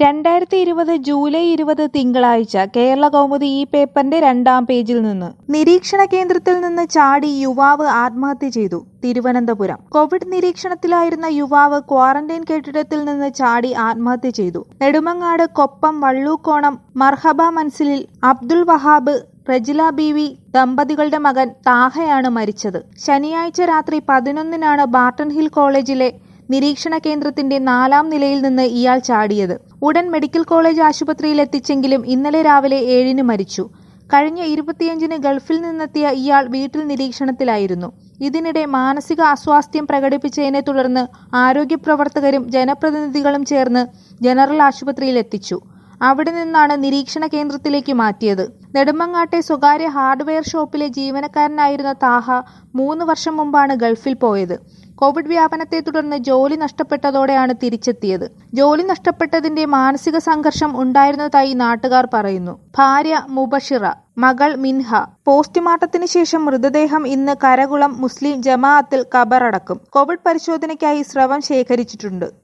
രണ്ടായിരത്തി ഇരുപത് ജൂലൈ ഇരുപത് തിങ്കളാഴ്ച കേരള കൗമുദി ഈ പേപ്പറിന്റെ രണ്ടാം പേജിൽ നിന്ന് നിരീക്ഷണ കേന്ദ്രത്തിൽ നിന്ന് ചാടി യുവാവ് ആത്മഹത്യ ചെയ്തു തിരുവനന്തപുരം കോവിഡ് നിരീക്ഷണത്തിലായിരുന്ന യുവാവ് ക്വാറന്റൈൻ കെട്ടിടത്തിൽ നിന്ന് ചാടി ആത്മഹത്യ ചെയ്തു നെടുമങ്ങാട് കൊപ്പം വള്ളൂക്കോണം മർഹബ മൻസിലിൽ അബ്ദുൾ വഹാബ് റജില ബീവി ദമ്പതികളുടെ മകൻ താഹയാണ് മരിച്ചത് ശനിയാഴ്ച രാത്രി പതിനൊന്നിനാണ് ബാർട്ടൺ ഹിൽ കോളേജിലെ നിരീക്ഷണ കേന്ദ്രത്തിന്റെ നാലാം നിലയിൽ നിന്ന് ഇയാൾ ചാടിയത് ഉടൻ മെഡിക്കൽ കോളേജ് ആശുപത്രിയിൽ എത്തിച്ചെങ്കിലും ഇന്നലെ രാവിലെ ഏഴിന് മരിച്ചു കഴിഞ്ഞ ഇരുപത്തിയഞ്ചിന് ഗൾഫിൽ നിന്നെത്തിയ ഇയാൾ വീട്ടിൽ നിരീക്ഷണത്തിലായിരുന്നു ഇതിനിടെ മാനസിക അസ്വാസ്ഥ്യം പ്രകടിപ്പിച്ചതിനെ തുടർന്ന് ആരോഗ്യപ്രവർത്തകരും ജനപ്രതിനിധികളും ചേർന്ന് ജനറൽ ആശുപത്രിയിൽ എത്തിച്ചു അവിടെ നിന്നാണ് നിരീക്ഷണ കേന്ദ്രത്തിലേക്ക് മാറ്റിയത് നെടുമങ്ങാട്ടെ സ്വകാര്യ ഹാർഡ്വെയർ ഷോപ്പിലെ ജീവനക്കാരനായിരുന്ന താഹ മൂന്ന് വർഷം മുമ്പാണ് ഗൾഫിൽ പോയത് കോവിഡ് വ്യാപനത്തെ തുടർന്ന് ജോലി നഷ്ടപ്പെട്ടതോടെയാണ് തിരിച്ചെത്തിയത് ജോലി നഷ്ടപ്പെട്ടതിന്റെ മാനസിക സംഘർഷം ഉണ്ടായിരുന്നതായി നാട്ടുകാർ പറയുന്നു ഭാര്യ മുബഷിറ മകൾ മിൻഹ പോസ്റ്റ്മോർട്ടത്തിന് ശേഷം മൃതദേഹം ഇന്ന് കരകുളം മുസ്ലിം ജമാഅത്തിൽ ഖബറടക്കും കോവിഡ് പരിശോധനയ്ക്കായി സ്രവം ശേഖരിച്ചിട്ടുണ്ട്